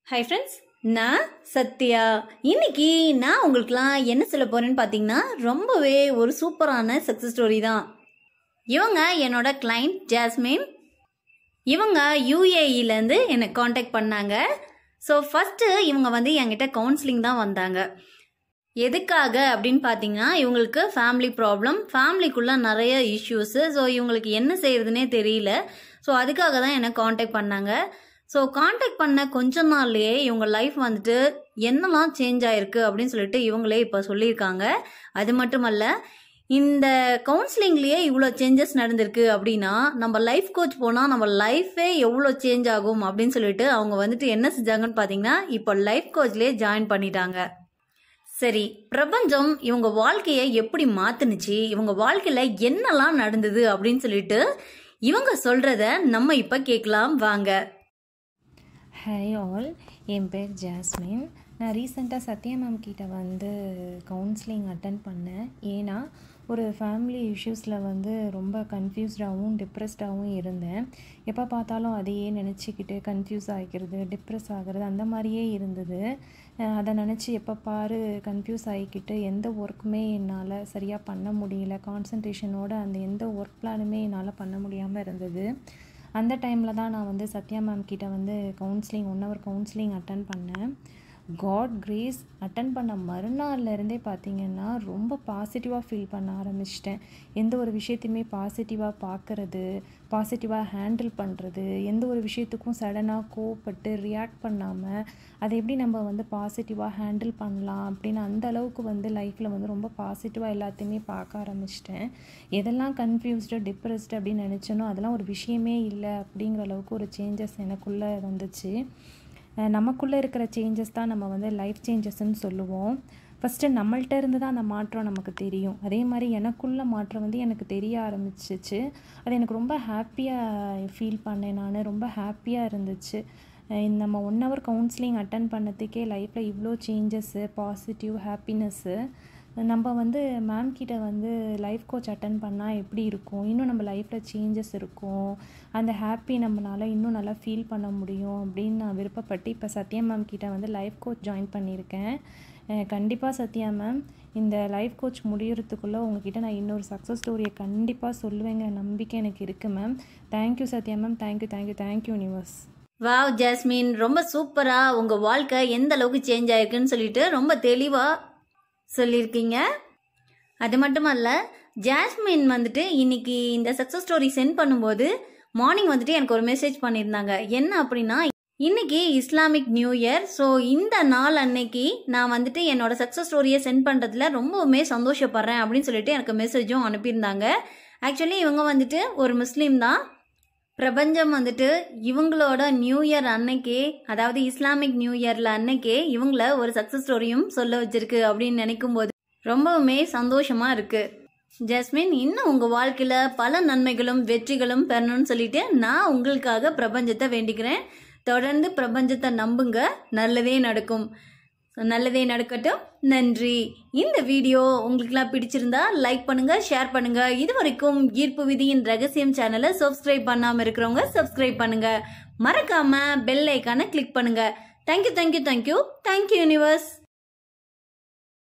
hi friends நான் சத்யா இன்னைக்கு நான் உங்களுக்குலாம் என்ன சொல்ல போறேன்னு பார்த்தீங்கன்னா ரொம்பவே ஒரு சூப்பரான சக்ஸஸ் ஸ்டோரி தான் இவங்க என்னோட கிளைண்ட் ஜாஸ்மின் இவங்க யூஏஇலேருந்து என்னை காண்டாக்ட் பண்ணாங்க ஸோ ஃபஸ்ட்டு இவங்க வந்து என்கிட்ட கவுன்சிலிங் தான் வந்தாங்க எதுக்காக அப்படின்னு பார்த்தீங்கன்னா இவங்களுக்கு ஃபேமிலி ப்ராப்ளம் ஃபேமிலிக்குள்ளே நிறைய இஷ்யூஸு ஸோ இவங்களுக்கு என்ன செய்யறதுனே தெரியல ஸோ அதுக்காக தான் என்னை காண்டாக்ட் பண்ணாங்க ஸோ காண்டாக்ட் பண்ண கொஞ்ச நாள்லயே இவங்க லைஃப் வந்துட்டு என்னெல்லாம் சேஞ்ச் ஆயிருக்கு அப்படின்னு சொல்லிட்டு இவங்களே இப்போ சொல்லியிருக்காங்க அது மட்டுமல்ல இந்த கவுன்சிலிங்லேயே இவ்வளோ சேஞ்சஸ் நடந்திருக்கு அப்படின்னா நம்ம லைஃப் கோச் போனால் நம்ம லைஃபே எவ்வளோ சேஞ்ச் ஆகும் அப்படின்னு சொல்லிட்டு அவங்க வந்துட்டு என்ன செஞ்சாங்கன்னு பார்த்தீங்கன்னா இப்போ லைஃப் கோச்லேயே ஜாயின் பண்ணிட்டாங்க சரி பிரபஞ்சம் இவங்க வாழ்க்கையை எப்படி மாத்துனுச்சு இவங்க வாழ்க்கையில என்னெல்லாம் நடந்தது அப்படின்னு சொல்லிட்டு இவங்க சொல்றத நம்ம இப்ப கேட்கலாம் வாங்க ஹாய் ஆல் என் பேர் ஜாஸ்மின் நான் ரீசெண்டாக சத்யா மேம் கிட்ட வந்து கவுன்சிலிங் அட்டன் பண்ணேன் ஏன்னா ஒரு ஃபேமிலி இஷ்யூஸில் வந்து ரொம்ப கன்ஃபியூஸ்டாகவும் டிப்ரெஸ்டாகவும் இருந்தேன் எப்போ பார்த்தாலும் அதையே நினச்சிக்கிட்டு கன்ஃபியூஸ் ஆகிக்கிறது டிப்ரெஸ் ஆகிறது அந்த மாதிரியே இருந்தது அஹ் அதை நினச்சி எப்போ பாரு கன்ஃபியூஸ் ஆகிக்கிட்டு எந்த ஒர்க்குமே என்னால் சரியாக பண்ண முடியல கான்சன்ட்ரேஷனோட அந்த எந்த ஒர்க் பிளானுமே என்னால் பண்ண முடியாமல் இருந்தது அந்த டைமில் தான் நான் வந்து சத்யா மேம் கிட்ட வந்து counselling one hour counselling attend பண்ணேன் காட் கிரேஸ் அட்டன் பண்ண மறுநாள்ல இருந்தே பார்த்தீங்கன்னா ரொம்ப பாசிட்டிவாக ஃபீல் பண்ண ஆரம்பிச்சிட்டேன் எந்த ஒரு விஷயத்தையுமே பாசிட்டிவாக பார்க்கறது பாசிட்டிவாக ஹேண்டில் பண்ணுறது எந்த ஒரு விஷயத்துக்கும் சடனாக கோவப்பட்டு ரியாக்ட் பண்ணாமல் அதை எப்படி நம்ம வந்து பாசிட்டிவாக ஹேண்டில் பண்ணலாம் அப்படின்னு அந்த அளவுக்கு வந்து லைஃப்பில் வந்து ரொம்ப பாசிட்டிவாக எல்லாத்தையுமே பார்க்க ஆரம்பிச்சிட்டேன் எதெல்லாம் கன்ஃபியூஸ்டு டிப்ரெஸ்டு அப்படின்னு நினச்சனோ அதெல்லாம் ஒரு விஷயமே இல்லை அப்படிங்கிற அளவுக்கு ஒரு சேஞ்சஸ் எனக்குள்ளே வந்துச்சு அஹ் நமக்குள்ளே இருக்கிற சேஞ்சஸ் தான் நம்ம வந்து லைஃப் சேஞ்சஸ்ன்னு சொல்லுவோம் ஃபஸ்ட்டு நம்மள்ட்ட இருந்து தான் அந்த மாற்றம் நமக்கு தெரியும் அதே மாதிரி எனக்குள்ள மாற்றம் வந்து எனக்கு தெரிய ஆரம்பிச்சிச்சு அது எனக்கு ரொம்ப ஹாப்பியாக ஃபீல் பண்ணேன் நான் ரொம்ப ஹாப்பியாக இருந்துச்சு அஹ் இந்த நம்ம ஒன் ஹவர் கவுன்சிலிங் அட்டன் பண்ணதுக்கே லைஃப்பில் இவ்வளோ சேஞ்சஸ்ஸு பாசிட்டிவ் ஹாப்பினஸ்ஸு நம்ம வந்து மேம் கிட்ட வந்து லைஃப் கோச் அட்டன் பண்ணால் எப்படி இருக்கும் இன்னும் நம்ம லைஃப்பில் சேஞ்சஸ் இருக்கும் அந்த ஹாப்பி நம்மளால் இன்னும் நல்லா ஃபீல் பண்ண முடியும் அப்படின்னு நான் விருப்பப்பட்டு இப்போ சத்யா மேம் கிட்ட வந்து லைஃப் கோச் ஜாயின் பண்ணியிருக்கேன் கண்டிப்பாக சத்யா மேம் இந்த லைஃப் கோச் முடியறதுக்குள்ளே உங்ககிட்ட நான் இன்னொரு சக்ஸஸ் ஸ்டோரியை கண்டிப்பாக சொல்லுவேங்கிற நம்பிக்கை எனக்கு இருக்குது ma'am thank you Sathya ma'am thank you thank you thank you universe wow Jasmine ரொம்ப சூப்பரா உங்க வாழ்க்கை எந்த அளவுக்கு சேஞ்ச் ஆயிருக்குன்னு சொல்லிட்டு ரொம்ப தெளிவா சொல்லியிருக்கீங்க அது மட்டுமல்ல ஜாஸ்மின் வந்துட்டு இன்னைக்கு இந்த சக்ஸஸ் ஸ்டோரி சென்ட் பண்ணும்போது மார்னிங் வந்துட்டு எனக்கு ஒரு மெசேஜ் பண்ணியிருந்தாங்க என்ன அப்படின்னா இன்னைக்கு இஸ்லாமிக் நியூ இயர் ஸோ இந்த நாள் அன்னைக்கு நான் வந்துட்டு என்னோட சக்ஸஸ் ஸ்டோரியை சென்ட் பண்ணுறதுல ரொம்பவுமே சந்தோஷப்படுறேன் அப்படின்னு சொல்லிட்டு எனக்கு மெசேஜும் அனுப்பியிருந்தாங்க ஆக்சுவலி இவங்க வந்துட்டு ஒரு முஸ்லீம் தான் பிரபஞ்சம் வந்துட்டு இவங்களோட நியூ இயர் அன்னைக்கே அதாவது இஸ்லாமிக் நியூ இயர்ல அன்னைக்கே இவங்கள ஒரு சக்ஸஸ் ஸ்டோரியும் சொல்ல வச்சிருக்கு அப்படின்னு நினைக்கும் போது ரொம்பவுமே சந்தோஷமா இருக்கு ஜஸ்மின் இன்னும் உங்க வாழ்க்கையில பல நன்மைகளும் வெற்றிகளும் பெறணும்னு சொல்லிட்டு நான் உங்களுக்காக பிரபஞ்சத்தை வேண்டிக்கிறேன் தொடர்ந்து பிரபஞ்சத்தை நம்புங்க நல்லதே நடக்கும் So, நல்லதே நடக்கட்டும் நன்றி இந்த வீடியோ உங்களுக்குலாம் பிடிச்சிருந்தா லைக் பண்ணுங்க ஷேர் பண்ணுங்க இது வரைக்கும் ஈர்ப்பு விதியின் ரகசியம் சேனலை சப்ஸ்கிரைப் பண்ணாம இருக்கிறவங்க சப்ஸ்கிரைப் பண்ணுங்க மறக்காம பெல் ஐக்கானை கிளிக் பண்ணுங்க thank you thank you thank you thank you universe